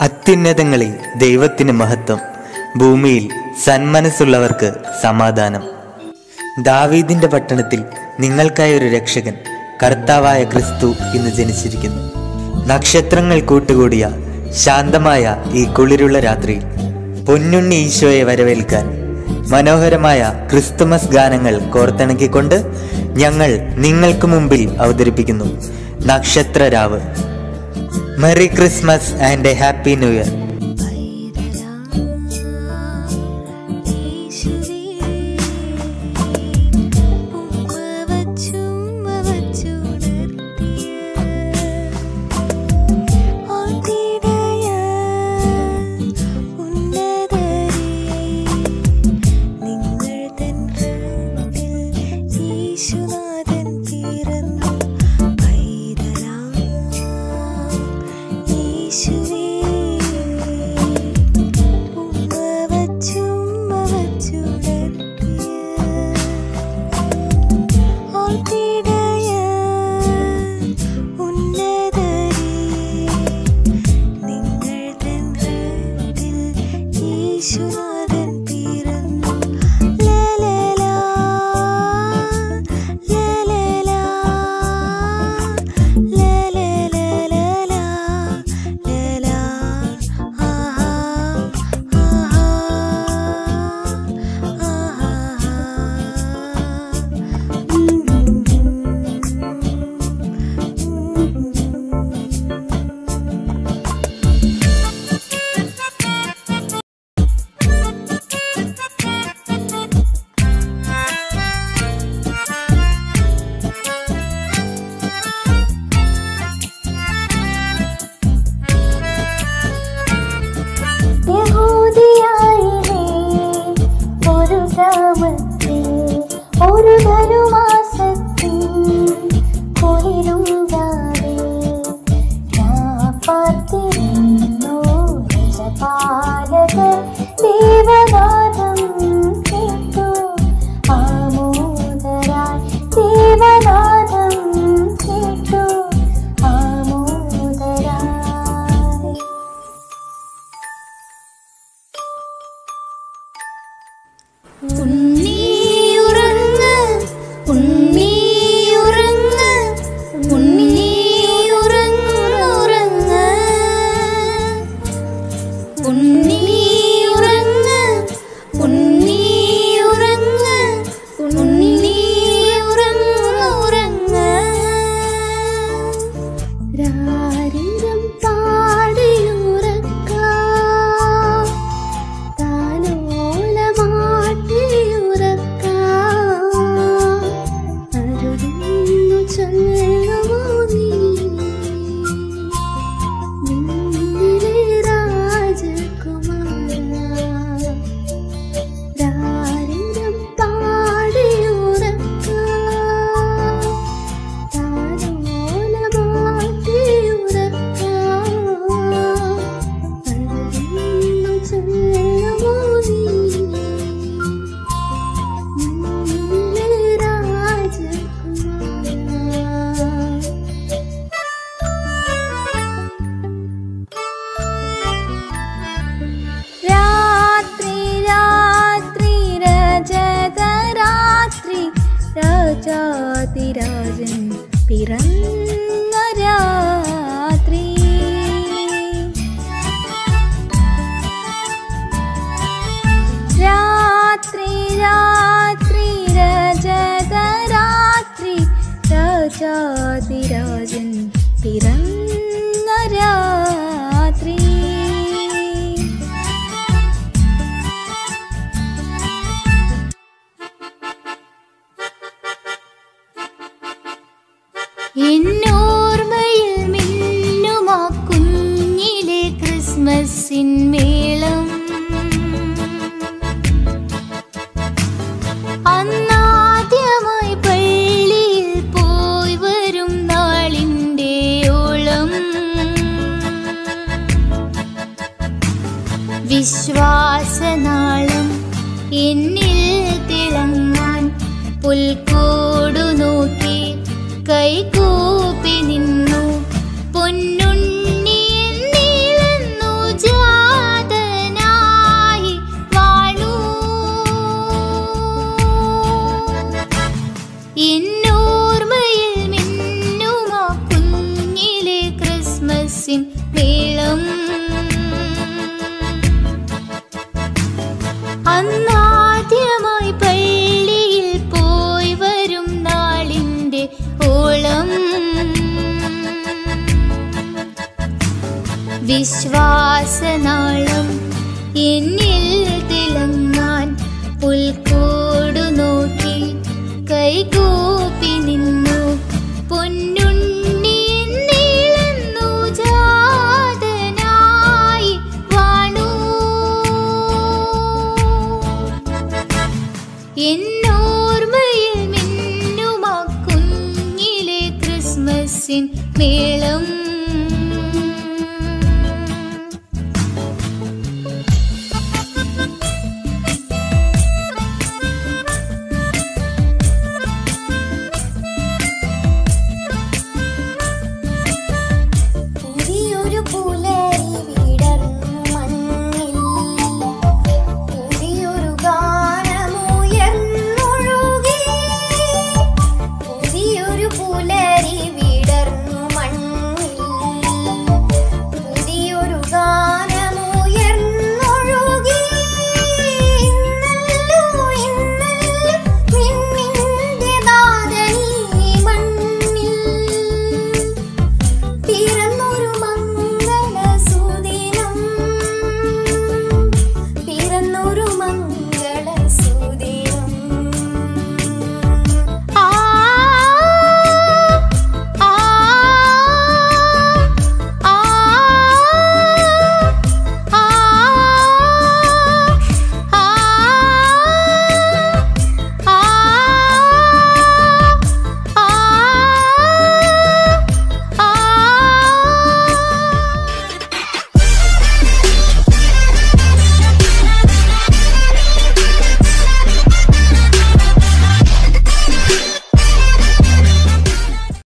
അത്യുന്നതങ്ങളിൽ ദൈവത്തിന് മഹത്വം ഭൂമിയിൽ സന്മനസ്സുള്ളവർക്ക് സമാധാനം ദാവീദിന്റെ പട്ടണത്തിൽ നിങ്ങൾക്കായി ഒരു രക്ഷകൻ കർത്താവായ ക്രിസ്തു ഇന്ന് ജനിച്ചിരിക്കുന്നു നക്ഷത്രങ്ങൾ കൂട്ടുകൂടിയ ശാന്തമായ ഈ കുളിരുള്ള രാത്രിയിൽ പൊന്നുണ്ണി ഈശോയെ വരവേൽക്കാൻ മനോഹരമായ ക്രിസ്തുമസ് ഗാനങ്ങൾ കോർത്തിണക്കിക്കൊണ്ട് ഞങ്ങൾ നിങ്ങൾക്ക് മുമ്പിൽ അവതരിപ്പിക്കുന്നു നക്ഷത്രരാവ് merry Christmas and a happy New Year യേശുനാഥൻ പിറന്നു പൈതലാ യേശുവേ ഉമ്മ വച്ചുമ്മ വച്ചുണർത്തിയ ഓർത്തിടയ ഉന്നതരേ നിങ്ങൾ തൻ ഹൃത്തിൽ യേശുനാഥൻ പിറന്നു ലലലാ ലലലാ ലലലലലാ ലലാ ആഹാ ആഹാ യഹൂദിയായിലെ ഒരു ഗ്രാമത്തിൽ ഒരു ധനുമാസത്തിൽ കുളിരും രാവിൽ പാർത്തിരുന്നു രജപാലകർ ദേവനാദം കേട്ടു ആമോദരായി ദേവനാദം കേട്ടു ആമോദരായി ഉണ്ണിയുറങ്ങ് ഉണ്ണിയുറങ്ങ് ഉണ്ണിയുറങ്ങുറങ്ങ് ഉണ്ണിയുറങ്ങ് ഉണ്ണിയുറങ്ങ് ഉണ്ണിയുറങ്ങുറങ്ങ് രാരിരം പാടിയുറക്കാം താലോലമാട്ടിയുറക്കാം അരുളിന്നു ചൊല്ലുമോ നീ നിന്നിലെ രാജകുമാര രാരിരം പാടിയുറക്കാം രാജകുമാര രാത്രി രാത്രി രജത രാത്രി രാജാതിരാജൻ പിറന്ന രാത്രി രാത്രി രാത്രി രജത രാത്രി രാജാതിരാജൻ പിറന്ന രാത്രി എന്നോർമ്മയിൽ മിന്നുമാ കുഞ്ഞിലെ ക്രിസ്മസിൻ മേളം അന്നാദ്യമായി പള്ളിയിൽ പോയി വരും നാളിൻ്റെ ഓളം വിശ്വാസനാളം എന്നിൽ തിളങ്ങാൻ പുൽക്കൂടു നോക്കി കൈകൂപ്പി നിന്നു പൊന്നുണ്ണി എന്നീളന്നു വിശ്വാസനാളം എന്നിൽ തിളങ്ങാൻ പുൽക്കൂടു നോക്കി കൈകൂപ്പി നിന്നു പൊന്നുണ്ണി നീളുന്നു ജാതനായി വാണു എന്നോർമ്മയിൽ മിന്നുമാ കുഞ്ഞിലെ ക്രിസ്മസിൻ മേളം